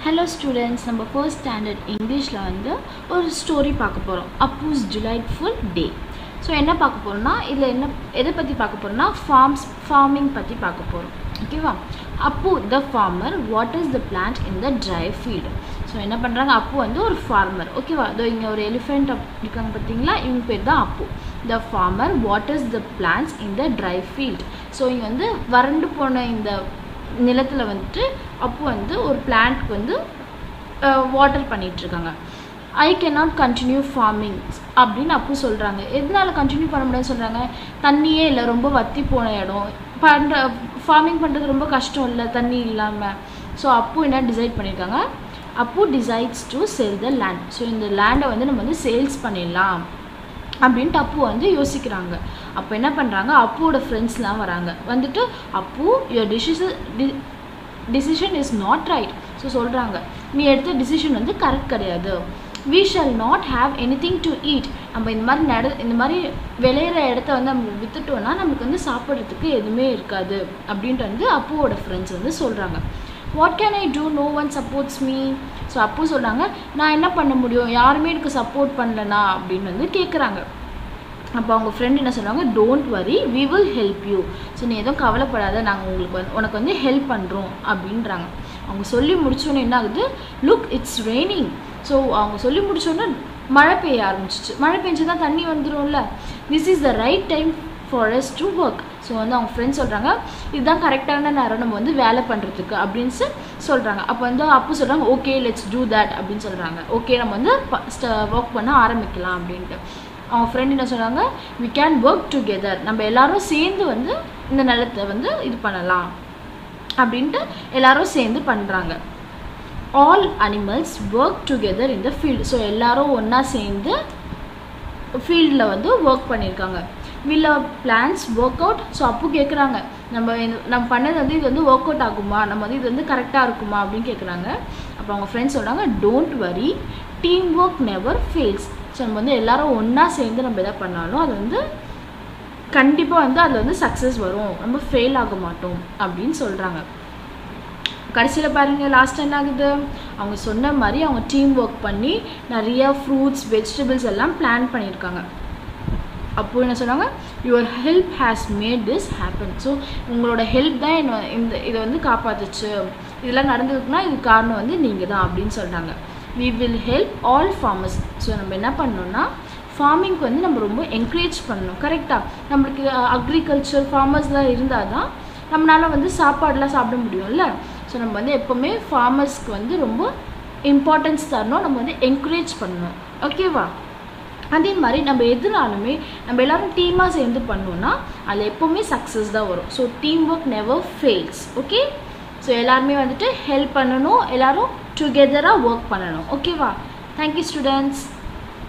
hello students நம்ம first standard இங்கிலீஷில் வந்து ஒரு ஸ்டோரி பார்க்க போகிறோம் அப்பூஸ் டிலைட்ஃபுல் டே ஸோ என்ன பார்க்க போகிறோம்னா இதில் என்ன எதை பற்றி பார்க்க போகிறோம்னா ஃபார்ம்ஸ் ஃபார்மிங் பற்றி பார்க்க போகிறோம் ஓகேவா Appu the farmer what is the plant in the dry field so என்ன பண்ணுறாங்க அப்பு வந்து ஒரு ஃபார்மர் ஓகேவா அதோ இங்கே ஒரு எலிஃபெண்ட் இருக்காங்க பார்த்தீங்களா இவங்க பேர் தான் Appu the farmer what is the plants in the dry field so இங்கே வந்து வறண்டு போன இந்த நிலத்தில் வந்துட்டு அப்போ வந்து ஒரு பிளான்ட்க்கு வந்து வாட்டர் பண்ணிகிட்ருக்காங்க ஐ கேனாட் கண்டினியூ ஃபார்மிங் அப்படின்னு அப்போ சொல்கிறாங்க எதனால கண்டினியூ பண்ண முடியாதுன்னு சொல்கிறாங்க தண்ணியே இல்லை ரொம்ப வத்தி போன இடம் பண்ணுற ஃபார்மிங் பண்ணுறது ரொம்ப கஷ்டம் இல்லை தண்ணி இல்லாமல் ஸோ அப்போ என்ன டிசைட் பண்ணியிருக்காங்க அப்போ decides to sell the land so இந்த லேண்டை வந்து நம்ம வந்து சேல்ஸ் பண்ணிடலாம் அப்படின்ட்டு அப்பு வந்து யோசிக்கிறாங்க அப்போ என்ன பண்ணுறாங்க அப்புவோட ஃப்ரெண்ட்ஸ்லாம் வராங்க வந்துட்டு Appu your decision decision is not right so சொல்கிறாங்க நீ எடுத்த டிசிஷன் வந்து கரெக்ட் கிடையாது we shall not have anything to eat நம்ம இந்த மாதிரி நட இந்த மாதிரி விளையிற இடத்த வந்து நம்ம வித்துட்டோம்னா நமக்கு வந்து சாப்பிட்றதுக்கு எதுவுமே இருக்காது அப்படின்ட்டு வந்து அப்புவோட ஃப்ரெண்ட்ஸ் வந்து சொல்கிறாங்க what can I do no one supports me so அப்போ சொல்கிறாங்க நான் என்ன பண்ண முடியும் யாருமே எனக்கு சப்போர்ட் பண்ணலனா அப்படின்னு வந்து கேட்குறாங்க அப்போ அவங்க ஃப்ரெண்ட் என்ன சொல்கிறாங்க don't worry we will help you so நீ எதுவும் கவலைப்படாத நாங்கள் உங்களுக்கு வந்து உனக்கு வந்து ஹெல்ப் பண்ணுறோம் அப்படின்றாங்க அவங்க சொல்லி முடிச்சோன்னே என்ன ஆகுது லுக் இட்ஸ் ரெய்னிங் ஸோ அவங்க சொல்லி முடிச்சோன்னே மழை பெய்ய ஆரம்பிச்சிச்சு மழை பெஞ்சு தான் தண்ணி வந்துடும்ல this is the right time for us to work so வந்து அவங்க ஃப்ரெண்ட்ஸ் சொல்கிறாங்க இதுதான் கரெக்டான நேரம் நம்ம வந்து வேலை பண்ணுறதுக்கு அப்படின்னு சொல்கிறாங்க அப்போ வந்து அப்போ சொல்கிறாங்க ஓகே லெட்ஸ் டூ தேட் அப்படின்னு சொல்கிறாங்க ஓகே நம்ம வந்து ஒர்க் பண்ண ஆரம்பிக்கலாம் அப்படின்ட்டு அவங்க ஃப்ரெண்ட் என்ன சொல்கிறாங்க வி கேன் ஒர்க் டுகெதர் நம்ம எல்லாரும் சேர்ந்து வந்து இந்த நிலத்தை வந்து இது பண்ணலாம் அப்படின்ட்டு எல்லாரும் சேர்ந்து பண்ணுறாங்க ஆல் அனிமல்ஸ் ஒர்க் டுகெதர் இந்த ஃபீல்டு ஸோ எல்லாரும் ஒன்றா சேர்ந்து ஃபீல்டில் வந்து ஒர்க் பண்ணியிருக்காங்க will plans work out so அப்போ கேட்குறாங்க நம்ம நம்ம பண்ணது வந்து இது வந்து ஒர்க் அவுட் ஆகுமா நம்ம வந்து இது வந்து கரெக்டாக இருக்குமா அப்படின்னு கேட்குறாங்க அப்போ அவங்க ஃப்ரெண்ட்ஸ் சொல்கிறாங்க don't worry team work never fails so நம்ம வந்து எல்லாரும் ஒன்றா சேர்ந்து நம்ம எதாவது பண்ணாலும் அது வந்து கண்டிப்பாக வந்து அதில் வந்து சக்ஸஸ் வரும் நம்ம ஃபெயில் ஆக மாட்டோம் அப்படின்னு சொல்கிறாங்க கடைசியில் பாருங்கள் லாஸ்ட் என்ன ஆகுது அவங்க சொன்ன மாதிரி அவங்க டீம் ஒர்க் பண்ணி நிறைய ஃப்ரூட்ஸ் வெஜிடபிள்ஸ் எல்லாம் பிளான் பண்ணியிருக்காங்க அப்போ என்ன சொன்னாங்க your help has made this happen so உங்களோட ஹெல்ப் தான் என்ன இந்த இதை வந்து காப்பாற்றுச்சு இதெல்லாம் நடந்ததுக்குன்னா இது காரணம் வந்து நீங்கள் தான் அப்படின்னு சொல்கிறாங்க we will help all farmers so நம்ம என்ன பண்ணோம்னா ஃபார்மிங்க்கு வந்து நம்ம ரொம்ப என்கரேஜ் பண்ணணும் கரெக்டாக நம்மளுக்கு அக்ரிகல்ச்சர் ஃபார்மர்ஸ்லாம் இருந்தால் தான் நம்மளால் வந்து சாப்பாடெலாம் சாப்பிட முடியும்ல ஸோ நம்ம வந்து எப்போவுமே ஃபார்மர்ஸ்க்கு வந்து ரொம்ப இம்பார்ட்டன்ஸ் தரணும் நம்ம வந்து என்கரேஜ் பண்ணணும் ஓகேவா அதே மாதிரி நம்ம எதுனாலுமே நம்ம எல்லோரும் டீமாக சேர்ந்து பண்ணோன்னா அதில் எப்போவுமே சக்ஸஸ் தான் வரும் so team work never fails okay so எல்லாருமே வந்துட்டு ஹெல்ப் பண்ணணும் எல்லோரும் டுகெதராக ஒர்க் பண்ணணும் ஓகேவா தேங்க்யூ ஸ்டூடெண்ட்ஸ்